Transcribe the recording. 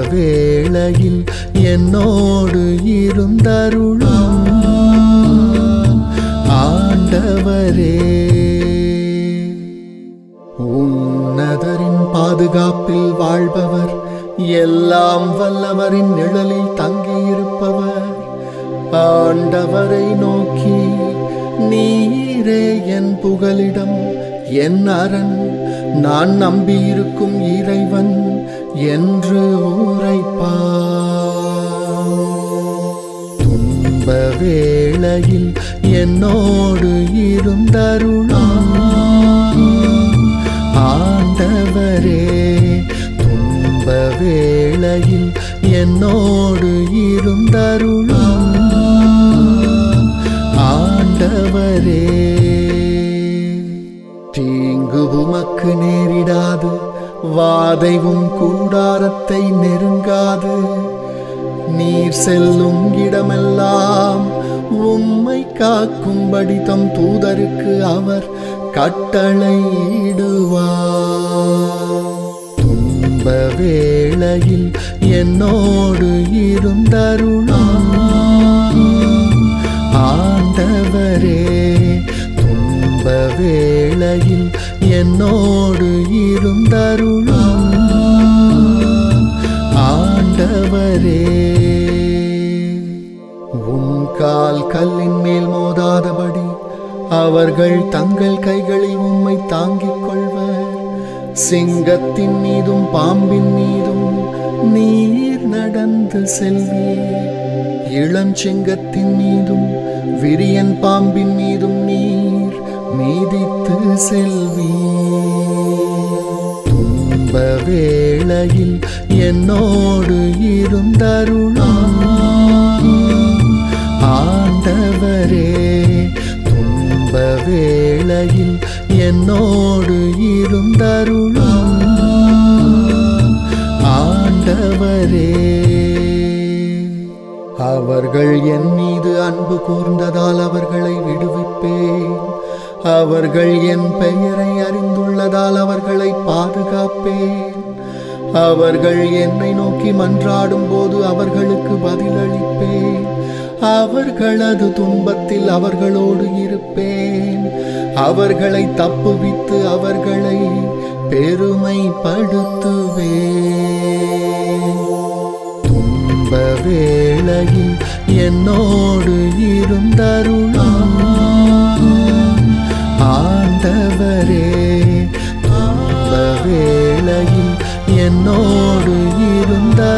வேளையில் என்னோடு இருந்தருளும் ஆண்டவரே உன்னதரின் பாதுகாப்பில் வாழ்பவர் எல்லாம் வல்லவரின் நிழலில் தங்கியிருப்பவர் ஆண்டவரை நோக்கி நீரே என் புகலிடம் என் அரண் நான் நம்பியிருக்கும் இறைவன் என்று உரைப்பார் துன்ப வேளையில் என்னோடு இருந்தருளும் ஆண்டவரே துன்ப வேளையில் என்னோடு இருந்தருளும் ஆண்டவரே தீங்கு உமக்கு நேரிடாது வாதைவும் கூடாரத்தை நெருங்காது நீர் செல்லும் இடமெல்லாம் உம்மை காக்கும்படி தம் தூதருக்கு அவர் கட்டளையிடுவார் துன்ப வேளையில் என்னோடு இருந்தருளும் ஆண்டவரே துன்ப வேளையில் என்னோடு இருந்தருளும் ஆண்டவரே உன் கால் கல்லின் மேல் மோதாதபடி அவர்கள் தங்கள் கைகளில் உம்மை தாங்கிக் கொள்வர் சிங்கத்தின் மீதும் பாம்பின் மீதும் நீர் நடந்து செல்வீர் இளஞ்சிங்கத்தின் மீதும் விரியன் பாம்பின் மீதும் நீர் மீதித்து செல்வீர் துன்ப வேளையில் என்னோடு இருந்தருளும் ஆண்டவரே துன்ப வேளையில் என்னோடு இருந்தருளும் ஆண்டவரே அவர்கள் என் மீது அன்பு கூர்ந்ததால் அவர்களை விடுவிப்பேன் அவர்கள் என் பெயரை அறிந்துள்ளதால் அவர்களை பாதுகாப்பேன் அவர்கள் என்னை நோக்கி மன்றாடும் போது அவர்களுக்கு பதிலளிப்பேன் அவர்களது துன்பத்தில் அவர்களோடு இருப்பேன் அவர்களை தப்புவித்து அவர்களை பெருமைப்படுத்துவேன் துன்ப வேளையில் என்னோடு இருந்தருளும் ஆண்டவரே துன்ப வேளையில் என்னோடு இருந்த